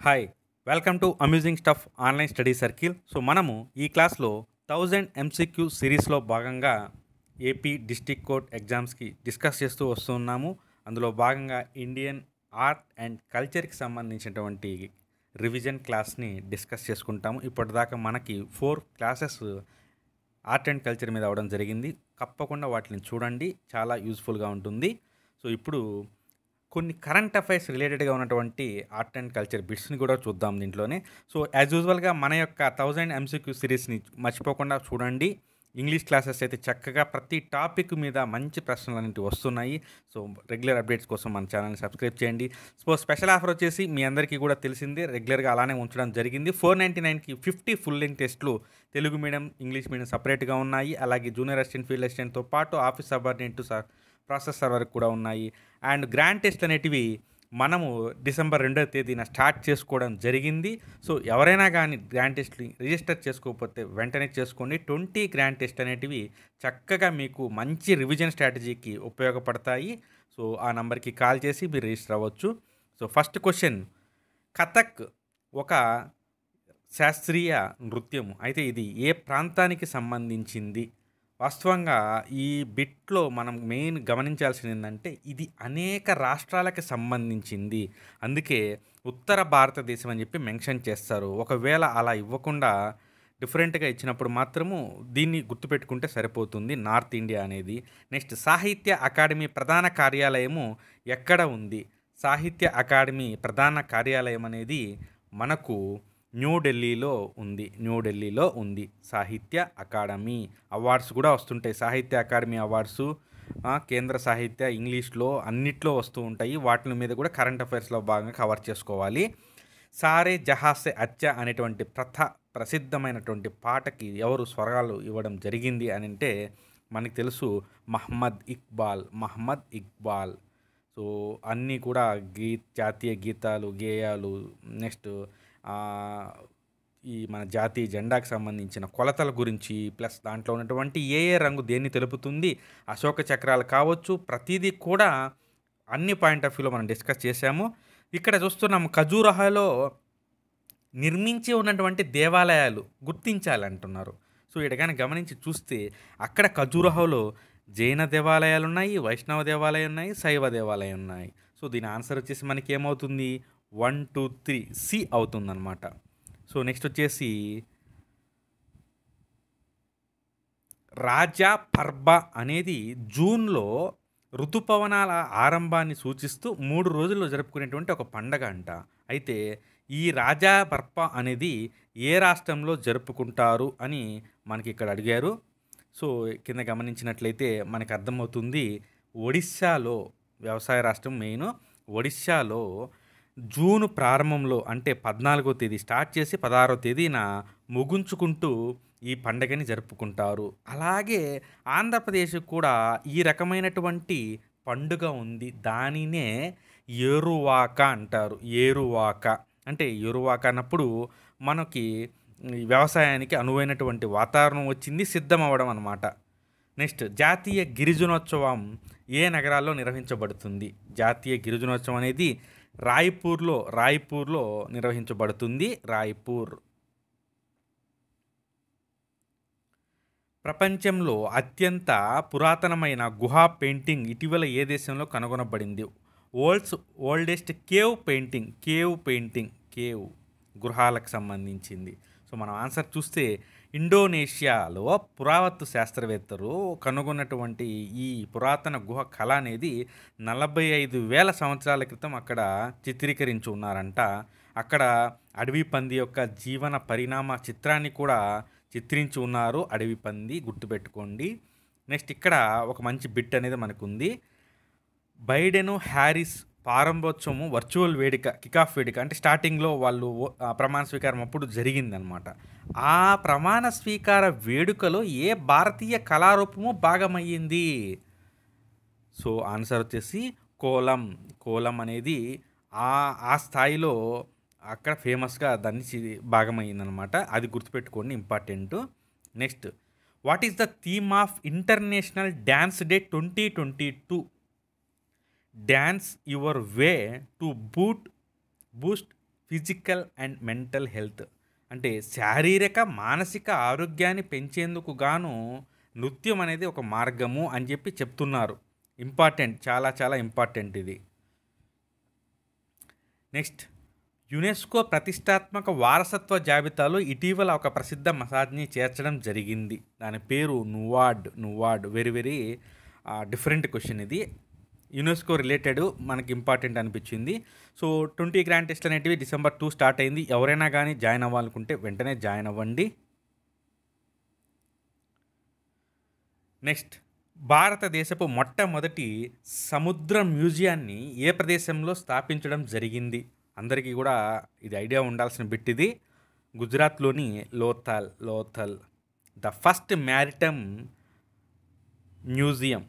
hi welcome to amusing stuff online study circle so మనము ఈ క్లాస్లో థౌజండ్ ఎంసీక్యూ సిరీస్లో భాగంగా ఏపీ డిస్టిక్ కోర్ట్ ఎగ్జామ్స్కి డిస్కస్ చేస్తూ వస్తున్నాము అందులో భాగంగా ఇండియన్ ఆర్ట్ అండ్ కల్చర్కి సంబంధించినటువంటి రివిజన్ క్లాస్ని డిస్కస్ చేసుకుంటాము ఇప్పటిదాకా మనకి four classes art and culture మీద అవడం జరిగింది తప్పకుండా వాటిని చూడండి చాలా యూస్ఫుల్గా ఉంటుంది సో ఇప్పుడు కొన్ని కరెంట్ అఫైర్స్ రిలేటెడ్గా ఉన్నటువంటి ఆర్ట్ అండ్ కల్చర్ బిట్స్ని కూడా చూద్దాం దీంట్లోనే సో యాజ్ యూజువల్గా మన యొక్క థౌజండ్ ఎంసీక్యూ సిరీస్ని మర్చిపోకుండా చూడండి ఇంగ్లీష్ క్లాసెస్ అయితే చక్కగా ప్రతి టాపిక్ మీద మంచి ప్రశ్నలు అనేవి వస్తున్నాయి సో రెగ్యులర్ అప్డేట్స్ కోసం మన ఛానల్ని సబ్స్క్రైబ్ చేయండి సో స్పెషల్ ఆఫర్ వచ్చేసి మీ అందరికీ కూడా తెలిసిందే రెగ్యులర్గా అలానే ఉంచడం జరిగింది ఫోర్ నైంటీ నైన్కి ఫిఫ్టీ ఫుల్ లెంగ్ టెస్ట్లు తెలుగు మీడియం ఇంగ్లీష్ మీడియం సపరేట్గా ఉన్నాయి అలాగే జూనియర్ అసిస్టెంట్ ఫీల్డ్ అసిస్టెంట్తో పాటు ఆఫీస్ సబార్డినేట్ ప్రాసెస్ సర్వర్ కూడా ఉన్నాయి అండ్ గ్రాండ్ టెస్ట్ అనేటివి మనము డిసెంబర్ రెండవ తేదీన స్టార్ట్ చేసుకోవడం జరిగింది సో ఎవరైనా కానీ గ్రాండ్ టెస్ట్ని రిజిస్టర్ చేసుకోకపోతే వెంటనే చేసుకోండి ట్వంటీ గ్రాండ్ టెస్ట్ అనేటివి చక్కగా మీకు మంచి రివిజన్ స్ట్రాటజీకి ఉపయోగపడతాయి సో ఆ నెంబర్కి కాల్ చేసి మీరు రిజిస్టర్ అవ్వచ్చు సో ఫస్ట్ క్వశ్చన్ కథక్ ఒక శాస్త్రీయ నృత్యం అయితే ఇది ఏ ప్రాంతానికి సంబంధించింది వాస్తవంగా ఈ బిట్లో మనం మెయిన్ గమనించాల్సింది ఏంటంటే ఇది అనేక రాష్ట్రాలకు సంబంధించింది అందుకే ఉత్తర భారతదేశం అని చెప్పి మెన్షన్ చేస్తారు ఒకవేళ అలా ఇవ్వకుండా డిఫరెంట్గా ఇచ్చినప్పుడు మాత్రము దీన్ని గుర్తుపెట్టుకుంటే సరిపోతుంది నార్త్ ఇండియా అనేది నెక్స్ట్ సాహిత్య అకాడమీ ప్రధాన కార్యాలయము ఎక్కడ ఉంది సాహిత్య అకాడమీ ప్రధాన కార్యాలయం అనేది మనకు న్యూఢిల్లీలో ఉంది న్యూఢిల్లీలో ఉంది సాహిత్య అకాడమీ అవార్డ్స్ కూడా వస్తుంటాయి సాహిత్య అకాడమీ అవార్డ్స్ కేంద్ర సాహిత్య ఇంగ్లీష్లో అన్నిట్లో వస్తూ ఉంటాయి వాటి మీద కూడా కరెంట్ అఫైర్స్లో భాగంగా కవర్ చేసుకోవాలి సారే జహాసే అచ్చ అనేటువంటి ప్రథ ప్రసిద్ధమైనటువంటి పాటకి ఎవరు స్వరాలు ఇవ్వడం జరిగింది అని అంటే మనకు తెలుసు మహమ్మద్ ఇక్బాల్ మహమ్మద్ ఇక్బాల్ సో అన్నీ కూడా గీ జాతీయ గీతాలు గేయాలు నెక్స్ట్ ఈ మన జాతీయ జెండాకు సంబంధించిన కొలతల గురించి ప్లస్ దాంట్లో ఉన్నటువంటి ఏ ఏ రంగు దేన్ని తెలుపుతుంది అశోక చక్రాలు కావచ్చు ప్రతిదీ కూడా అన్ని పాయింట్ ఆఫ్ వ్యూలో మనం డిస్కస్ చేశాము ఇక్కడ చూస్తున్నాము ఖజూరహాలో నిర్మించి ఉన్నటువంటి దేవాలయాలు గుర్తించాలంటున్నారు సో ఇక్కడ కానీ గమనించి చూస్తే అక్కడ ఖజూరహోలో జైన దేవాలయాలు ఉన్నాయి వైష్ణవ దేవాలయం ఉన్నాయి శైవ దేవాలయం ఉన్నాయి సో దీని ఆన్సర్ వచ్చేసి మనకి ఏమవుతుంది వన్ టూ త్రీ సి అవుతుందన్నమాట సో నెక్స్ట్ వచ్చేసి రాజా పర్బ అనేది జూన్లో ఋతుపవనాల ఆరంభాన్ని సూచిస్తూ మూడు రోజుల్లో జరుపుకునేటువంటి ఒక పండగ అంట అయితే ఈ రాజా పర్ప అనేది ఏ రాష్ట్రంలో జరుపుకుంటారు అని మనకి ఇక్కడ అడిగారు సో కింద గమనించినట్లయితే మనకు అర్థమవుతుంది ఒడిస్సాలో వ్యవసాయ రాష్ట్రం మెయిన్ ఒడిస్సాలో జూన్ ప్రారంభంలో అంటే పద్నాలుగో తేదీ స్టార్ట్ చేసి పదహారో తేదీన ముగించుకుంటూ ఈ పండగని జరుపుకుంటారు అలాగే ఆంధ్రప్రదేశ్ కూడా ఈ రకమైనటువంటి పండుగ ఉంది దానినే ఏరువాక అంటారు ఏరువాక అంటే ఏరువాక అన్నప్పుడు మనకి వ్యవసాయానికి అనువైనటువంటి వాతావరణం వచ్చింది సిద్ధం అవ్వడం అనమాట నెక్స్ట్ జాతీయ గిరిజనోత్సవం ఏ నగరాల్లో నిర్వహించబడుతుంది జాతీయ గిరిజనోత్సవం అనేది రాయ్పూర్లో రాయ్పూర్లో నిర్వహించబడుతుంది రాయ్పూర్ ప్రపంచంలో అత్యంత పురాతనమైన గుహా పెయింటింగ్ ఇటీవల ఏ దేశంలో కనుగొనబడింది olds oldest cave painting cave painting cave గృహాలకు సంబంధించింది సో మనం ఆన్సర్ చూస్తే ఇండోనేషియాలో పురావత్తు శాస్త్రవేత్తలు కనుగొన్నటువంటి ఈ పురాతన గుహ కళ అనేది నలభై ఐదు వేల సంవత్సరాల క్రితం అక్కడ చిత్రీకరించి ఉన్నారంట అక్కడ అడవి పంది యొక్క జీవన పరిణామ చిత్రాన్ని కూడా చిత్రించి ఉన్నారు అడవి పంది గుర్తుపెట్టుకోండి నెక్స్ట్ ఇక్కడ ఒక మంచి బిట్ అనేది మనకు ఉంది బైడెను హ్యారిస్ ప్రారంభోత్సవం వర్చువల్ వేదిక కికాఫ్ వేదిక అంటే స్టార్టింగ్లో వాళ్ళు ప్రమాణ స్వీకారం అప్పుడు జరిగిందనమాట ఆ ప్రమాణ స్వీకార వేడుకలో ఏ భారతీయ కళారూపము భాగమయ్యింది సో ఆన్సర్ వచ్చేసి కోలం కోలం అనేది ఆ ఆ స్థాయిలో అక్కడ ఫేమస్గా దాన్ని భాగమయ్యిందనమాట అది గుర్తుపెట్టుకోండి important next what is the theme of international dance day twenty twenty two dance your way to boot boost physical and mental health అంటే శారీరక మానసిక ఆరోగ్యాన్ని పెంచేందుకు గాను నృత్యం అనేది ఒక మార్గము అని చెప్పి చెప్తున్నారు ఇంపార్టెంట్ చాలా చాలా ఇంపార్టెంట్ ఇది నెక్స్ట్ యునెస్కో ప్రతిష్టాత్మక వారసత్వ జాబితాలో ఇటీవల ఒక ప్రసిద్ధ మసాజ్ని చేర్చడం జరిగింది దాని పేరు Nuad Nuad very very different question ఇది యునెస్కో రిలేటెడ్ మనకి ఇంపార్టెంట్ అనిపించింది సో ట్వంటీ గ్రాండ్ టెస్ట్ అనేటివి డిసెంబర్ టూ స్టార్ట్ అయింది ఎవరైనా కానీ జాయిన్ అవ్వాలనుకుంటే వెంటనే జాయిన్ అవ్వండి నెక్స్ట్ భారతదేశపు మొట్టమొదటి సముద్ర మ్యూజియాన్ని ఏ ప్రదేశంలో స్థాపించడం జరిగింది అందరికీ కూడా ఇది ఐడియా ఉండాల్సిన బిట్ ఇది గుజరాత్లోని Lothal Lothal the first maritime museum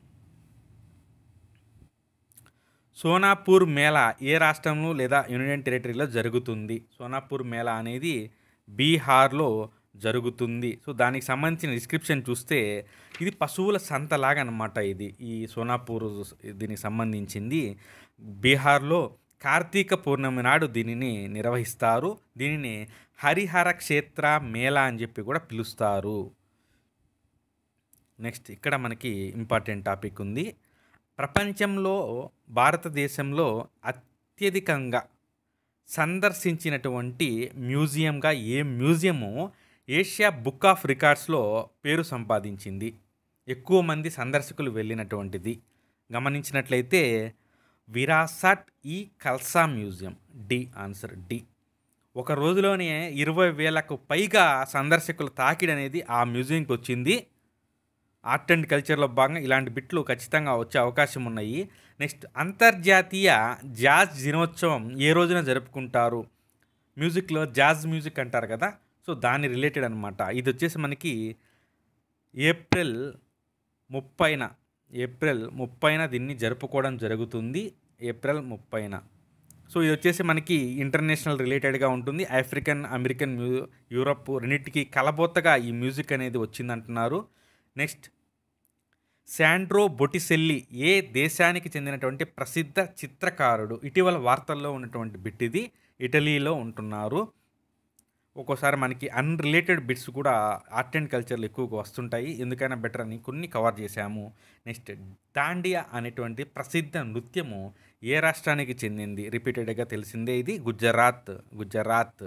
Sonapur Mela ఏ రాష్ట్రంలో లేదా యూనియన్ టెరిటరీలో జరుగుతుంది సోనాపూర్ మేళా అనేది బీహార్లో జరుగుతుంది సో దానికి సంబంధించిన డిస్క్రిప్షన్ చూస్తే ఇది పశువుల సంతలాగా అనమాట ఇది ఈ సోనాపూర్ దీనికి సంబంధించింది బీహార్లో కార్తీక పూర్ణమి నాడు దీనిని నిర్వహిస్తారు దీనిని హరిహర క్షేత్ర మేళా అని చెప్పి కూడా పిలుస్తారు నెక్స్ట్ ఇక్కడ మనకి ఇంపార్టెంట్ టాపిక్ ఉంది ప్రపంచంలో భారతదేశంలో అత్యధికంగా సందర్శించినటువంటి మ్యూజియంగా ఏ మ్యూజియము ఏషియా బుక్ ఆఫ్ రికార్డ్స్లో పేరు సంపాదించింది ఎక్కువ మంది సందర్శకులు వెళ్ళినటువంటిది గమనించినట్లయితే విరాసట్ ఈ Khalsa museum D answer D ఒక రోజులోనే ఇరవై వేలకు పైగా సందర్శకుల తాకిడి అనేది ఆ మ్యూజియంకి వచ్చింది ఆర్ట్ అండ్ కల్చర్లో భాగంగా ఇలాంటి బిట్లు ఖచ్చితంగా వచ్చే అవకాశం ఉన్నాయి నెక్స్ట్ అంతర్జాతీయ జాజ్ దినోత్సవం ఏ రోజున జరుపుకుంటారు మ్యూజిక్లో జాజ్ మ్యూజిక్ అంటారు కదా సో దాని రిలేటెడ్ అనమాట ఇది వచ్చేసి మనకి ఏప్రిల్ ముప్పైన ఏప్రిల్ ముప్పైన దీన్ని జరుపుకోవడం జరుగుతుంది ఏప్రిల్ ముప్పైన సో ఇది వచ్చేసి మనకి ఇంటర్నేషనల్ రిలేటెడ్గా ఉంటుంది ఆఫ్రికన్ అమెరికన్ మ్యూ యూరప్ రెండింటికి కలబోతగా ఈ మ్యూజిక్ అనేది వచ్చిందంటున్నారు నెక్స్ట్ శాండ్రో బొటిసెల్లి ఏ దేశానికి చెందినటువంటి ప్రసిద్ధ చిత్రకారుడు ఇటీవల వార్తల్లో ఉన్నటువంటి బిట్ ఇది ఇటలీలో ఉంటున్నారు ఒక్కోసారి మనకి అన్రిలేటెడ్ బిట్స్ కూడా ఆర్ట్ అండ్ కల్చర్లు ఎక్కువగా వస్తుంటాయి ఎందుకైనా బెటర్ అని కొన్ని కవర్ చేశాము నెక్స్ట్ దాండియా అనేటువంటి ప్రసిద్ధ నృత్యము ఏ రాష్ట్రానికి చెందింది రిపీటెడ్గా తెలిసిందే ఇది గుజరాత్ గుజరాత్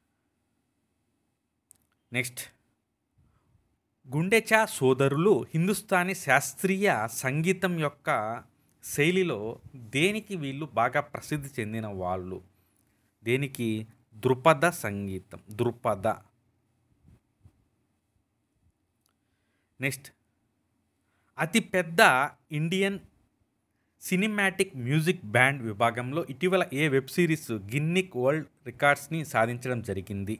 నెక్స్ట్ గుండెచా సోదరులు హిందుస్థానీ శాస్త్రీయ సంగీతం యొక్క శైలిలో దేనికి వీళ్ళు బాగా ప్రసిద్ధి చెందిన వాళ్ళు దేనికి దృపద సంగీతం దృపద నెక్స్ట్ అతిపెద్ద ఇండియన్ సినిమాటిక్ మ్యూజిక్ బ్యాండ్ విభాగంలో ఇటీవల ఏ వెబ్ సిరీస్ గిన్నిక్ వరల్డ్ రికార్డ్స్ని సాధించడం జరిగింది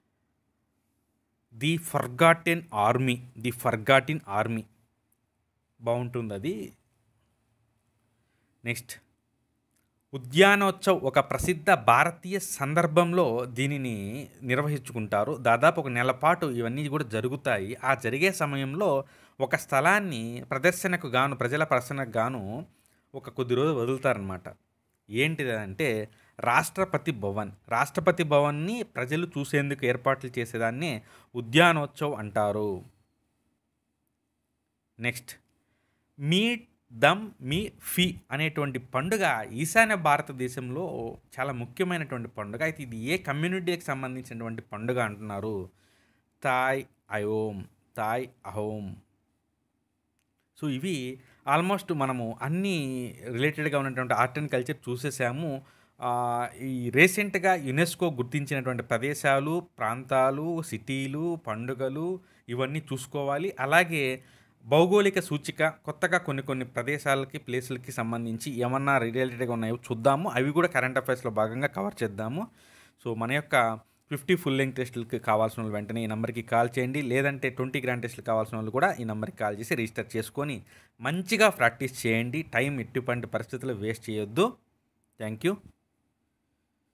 the forgotten army the forgotten army బాగుంటుంది అది నెక్స్ట్ ఉద్యానోత్సవ్ ఒక ప్రసిద్ధ భారతీయ సందర్భంలో దీనిని నిర్వహించుకుంటారు దాదాపు ఒక నెల పాటు ఇవన్నీ కూడా జరుగుతాయి ఆ జరిగే సమయంలో ఒక స్థలాన్ని ప్రదర్శనకు గాను ప్రజల ప్రదర్శనకు గాను ఒక కొద్ది రోజులు వదులుతారనమాట ఏంటిది అంటే రాష్ట్రపతి భవన్ రాష్ట్రపతి భవన్ని ప్రజలు చూసేందుకు ఏర్పాట్లు చేసేదాన్ని ఉద్యానోత్సవ్ అంటారు నెక్స్ట్ మీట్ దమ్ మీ ఫీ అనేటువంటి పండుగ ఈశాన్య భారతదేశంలో చాలా ముఖ్యమైనటువంటి పండుగ అయితే ఇది ఏ కమ్యూనిటీకి సంబంధించినటువంటి పండుగ అంటున్నారు తాయ్ అయోమ్ తాయ్ అహోమ్ సో ఇవి ఆల్మోస్ట్ మనము అన్ని రిలేటెడ్గా ఉన్నటువంటి ఆర్ట్ అండ్ కల్చర్ చూసేసాము ఆ, ఈ రీసెంట్గా యునెస్కో గుర్తించినటువంటి ప్రదేశాలు ప్రాంతాలు సిటీలు పండుగలు ఇవన్నీ చూసుకోవాలి అలాగే భౌగోళిక సూచిక కొత్తగా కొన్ని కొన్ని ప్రదేశాలకి ప్లేసులకి సంబంధించి ఏమన్నా రిలేటెడ్గా ఉన్నాయో చూద్దాము అవి కూడా కరెంట్ అఫైర్స్లో భాగంగా కవర్ చేద్దాము సో మన యొక్క ఫిఫ్టీ ఫుల్ లెంగ్ టెస్టులకి కావాల్సిన వాళ్ళు వెంటనే ఈ నెంబర్కి కాల్ చేయండి లేదంటే ట్వంటీ గ్రాండ్ టెస్టులు కావాల్సిన వాళ్ళు కూడా ఈ నెంబర్కి కాల్ చేసి రిజిస్టర్ చేసుకొని మంచిగా ప్రాక్టీస్ చేయండి టైం ఎటువంటి పరిస్థితుల్లో వేస్ట్ చేయొద్దు థ్యాంక్ యూ